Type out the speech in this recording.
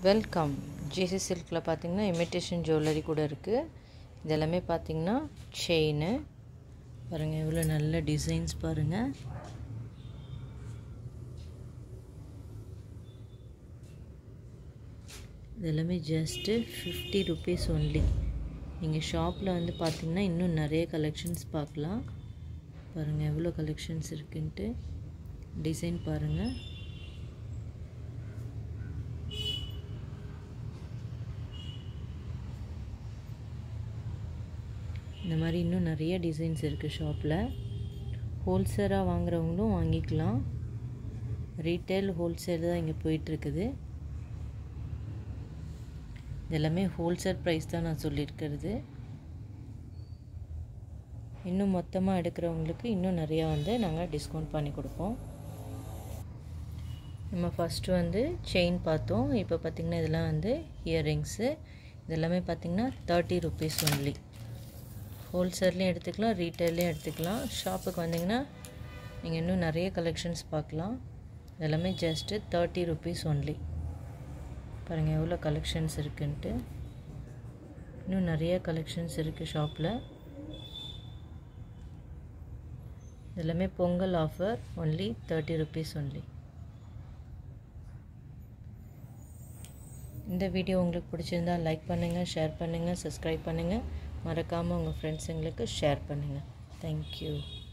welcome GC சில்கில் பார்த்தீங்கன்னா imitation jewellery கூட இருக்குது இது எல்லாமே பார்த்தீங்கன்னா செயின் பாருங்கள் எவ்வளோ நல்ல டிசைன்ஸ் பாருங்கள் இது எல்லாமே ஜஸ்ட்டு ஃபிஃப்டி ருபீஸ் ஒன்லி நீங்கள் ஷாப்பில் வந்து பார்த்தீங்கன்னா இன்னும் நிறைய கலெக்ஷன்ஸ் பார்க்கலாம் பாருங்கள் எவ்வளோ கலெக்ஷன்ஸ் இருக்குன்ட்டு டிசைன் பாருங்கள் இந்த மாதிரி இன்னும் நிறைய டிசைன்ஸ் இருக்குது ஷாப்பில் ஹோல்சேலாக வாங்குறவங்களும் வாங்கிக்கலாம் ரீட்டைல் ஹோல்சேல் தான் இங்கே போயிட்டுருக்குது எல்லாமே ஹோல்சேல் ப்ரைஸ் தான் நான் சொல்லியிருக்கிறது இன்னும் மொத்தமாக எடுக்கிறவங்களுக்கு இன்னும் நிறையா வந்து நாங்கள் டிஸ்கவுண்ட் பண்ணி கொடுப்போம் நம்ம ஃபஸ்ட்டு வந்து செயின் பார்த்தோம் இப்போ பார்த்திங்கன்னா இதெல்லாம் வந்து இயர்ரிங்ஸு இதெல்லாமே பார்த்திங்கன்னா தேர்ட்டி ருபீஸ் ஒன்லி ஹோல்சேல்லையும் எடுத்துக்கலாம் ரீட்டைல்லையும் எடுத்துக்கலாம் ஷாப்புக்கு வந்தீங்கன்னா நீங்கள் இன்னும் நிறைய கலெக்ஷன்ஸ் பார்க்கலாம் எல்லாமே ஜஸ்ட்டு தேர்ட்டி ருபீஸ் ஒன்லி பாருங்கள் எவ்வளோ கலெக்ஷன்ஸ் இருக்குன்ட்டு இன்னும் நிறைய கலெக்ஷன்ஸ் இருக்குது ஷாப்பில் எல்லாமே Pongal offer only thirty rupees only இந்த வீடியோ உங்களுக்கு பிடிச்சிருந்தால் லைக் பண்ணுங்கள் ஷேர் பண்ணுங்கள் சப்ஸ்கிரைப் பண்ணுங்கள் மறக்காமல் உங்கள் ஃப்ரெண்ட்ஸுங்களுக்கு ஷேர் பண்ணுங்கள் தேங்க்யூ